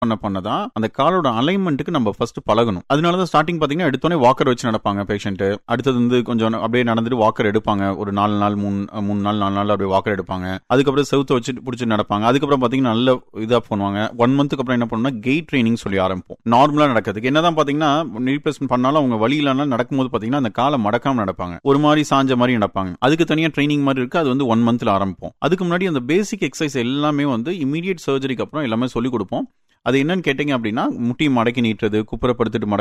பண்ண பண்ண தான் அந்த காலோட அலைன்மெண்ட்டுக்கு நம்ம ஃபர்ஸ்ட் பழகணும் அதனால தான் ஸ்டார்டிங் பார்த்தீங்கன்னா எடுத்தோடனே வாக்கர் வச்சு நடப்பாங்க பேஷண்ட் அடுத்தது வந்து கொஞ்சம் அப்படியே நடந்துட்டு வாக்கர் எடுப்பாங்க ஒரு நாலு நாள் மூணு மூணு நாள் நாலு நாள் அப்படியே வாக்கர் எடுப்பாங்க அதுக்கப்புறம் செவுத்த வச்சு பிடிச்சி நடப்பாங்க அதுக்கப்புறம் பார்த்தீங்கன்னா நல்ல இதாக பண்ணுவாங்க ஒன் மந்த்துக்கு அப்புறம் என்ன பண்ணணும்னா கெயிட் ட்ரைனிங் சொல்லி ஆரம்பிப்போம் நார்மலாக நடக்கிறதுக்கு என்னதான் பார்த்தீங்கன்னா ரீப்ளேஸ்மெண்ட் பண்ணாலும் அவங்க வழி இல்லைனா நடக்கும்போது பார்த்தீங்கன்னா அந்த காலை மடக்காம நடப்பாங்க ஒரு மாதிரி சாஞ்ச மாதிரி நடப்பாங்க அதுக்கு தனியாக ட்ரைனிங் மாதிரி இருக்கு அது வந்து ஒன் மந்த்ல ஆரம்பிப்போம் அதுக்கு முன்னாடி அந்த பேசிக் எக்ஸசைஸ் எல்லாமே வந்து இமீடியட் சர்ஜரிக்கு அப்புறம் எல்லாமே சொல்லிக் கொடுப்போம் அது என்னன்னு கேட்டீங்க அப்படின்னா முட்டி மடக்கி நீட்டுறது குப்புறப்படுத்திட்டு மடக்க